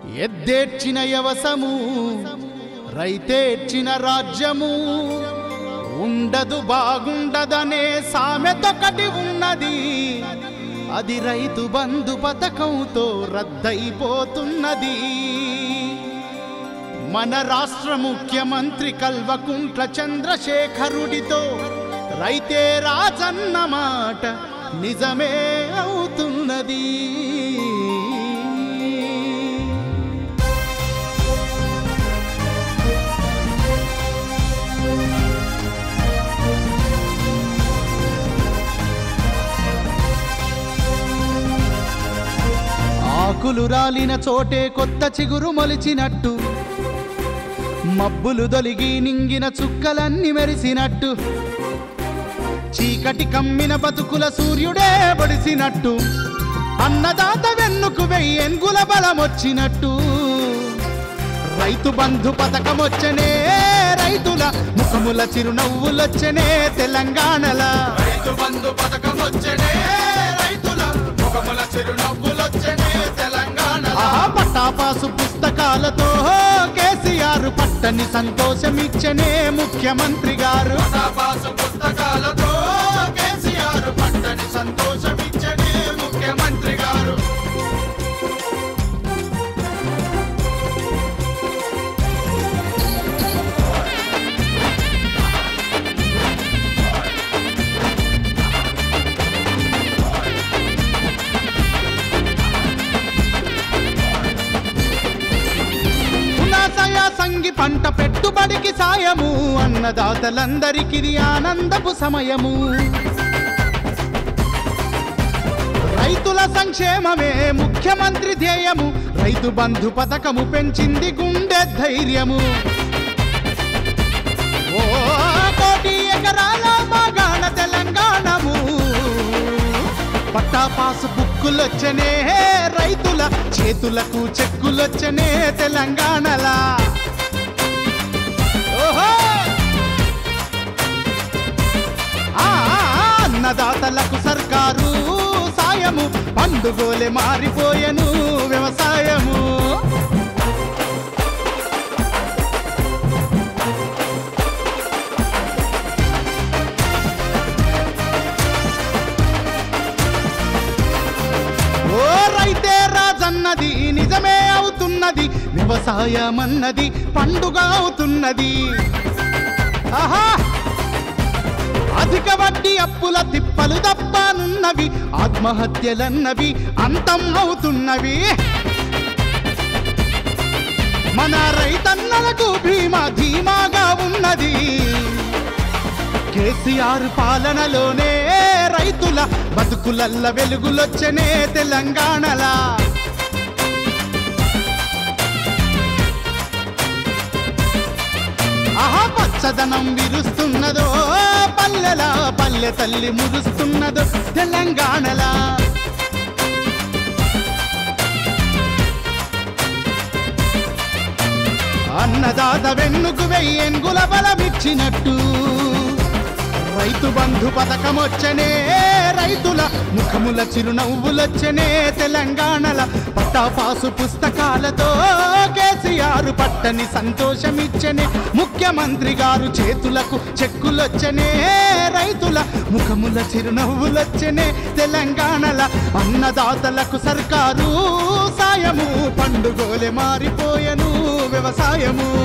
ఎద్దేర్చిన యవసము రైతేర్చిన రాజ్యము ఉండదు బాగుండదనే సామెతొకటి ఉన్నది అది రైతు బంధు పథకంతో రద్దయిపోతున్నది మన రాష్ట్ర ముఖ్యమంత్రి కల్వకుంట్ల చంద్రశేఖరుడితో రైతే రాజన్న మాట నిజమే అవుతున్నది ఆకులు రాలిన చోటే కొత్త చిగురు మొలిచినట్టు మబ్బులు దొలిగి నింగిన చుక్కలన్నీ మెరిసినట్టు చీకటి కమ్మిన బతుకుల సూర్యుడే బడిసినట్టు అన్నదాత వెన్నుకు వెయ్యెంగుల బలమొచ్చినట్టు రైతు బంధు పథకమొచ్చనే రైతుల ముఖముల చిరునవ్వులొచ్చనే తెలంగాణల రైతు బంధు పథకం వచ్చనే రైతుల ముఖముల చిరునవ్వులొచ్చనే తెలంగాణ ఆహా పట్టాపాసు పుస్తకాలతో కేసీఆర్ పట్టని సంతోషమిచ్చనే ముఖ్యమంత్రి గారు పాసు పుస్తకాలతో కేసీఆర్ పట్టని సంతోషమిచ్చనే ముఖ్యమంత్రి గారు పునాసయ సంగి పంట పెట్టుబడికి సాయము అన్నదాతలందరికీ ఇది ఆనందపు సమయము రైతుల సంక్షేమమే ముఖ్యమంత్రి ధ్యేయము రైతు బంధు పథకము పెంచింది గుండె ధైర్యము ఓ కోటి ఎకరాల మాగాణ తెలంగాణము పట్టా పాసు బుక్కులొచ్చనే రైతుల చేతులకు చెక్కులొచ్చనే తెలంగాణలా ఓహో ఆ, ఆ, ఆ, అన్నదాతలకు సర్కారు సాయము పండుగోలే మారిపోయెను వ్యవసాయము ఓ రైతే రాజన్నది నిజమే అవుతున్నది వ్యవసాయం అన్నది పండుగ అవుతున్నది ఆహా అధిక వడ్డీ అప్పుల తిప్పలు తప్పనున్నవి ఆత్మహత్యలన్నవి అంతం అవుతున్నవి మన రైతన్నలకు భీమా ధీమాగా ఉన్నది కేసీఆర్ పాలనలోనే రైతుల బతుకులల్ల వెలుగులొచ్చనే తెలంగాణలా ఆహా పచ్చదనం విరుస్తున్నదో పల్లెల పల్లె తల్లి మురుస్తున్నదో తెలంగాణలా అన్నదాత వెన్నుకు వెయ్యెంగుల బలమిచ్చినట్టు రైతు బంధు పథకమొచ్చనే రైతుల ముఖముల చిరునవ్వులొచ్చనే తెలంగాణల పట్టాపాసు పుస్తకాలతో కేసీఆర్ పట్టని సంతోషమిచ్చనే ముఖ్యమంత్రి గారు చేతులకు చెక్కులొచ్చనే రైతుల ముఖముల చిరునవ్వులొచ్చనే తెలంగాణల అన్నదాతలకు సర్కారు సాయము పండుగోలే మారిపోయెను వ్యవసాయము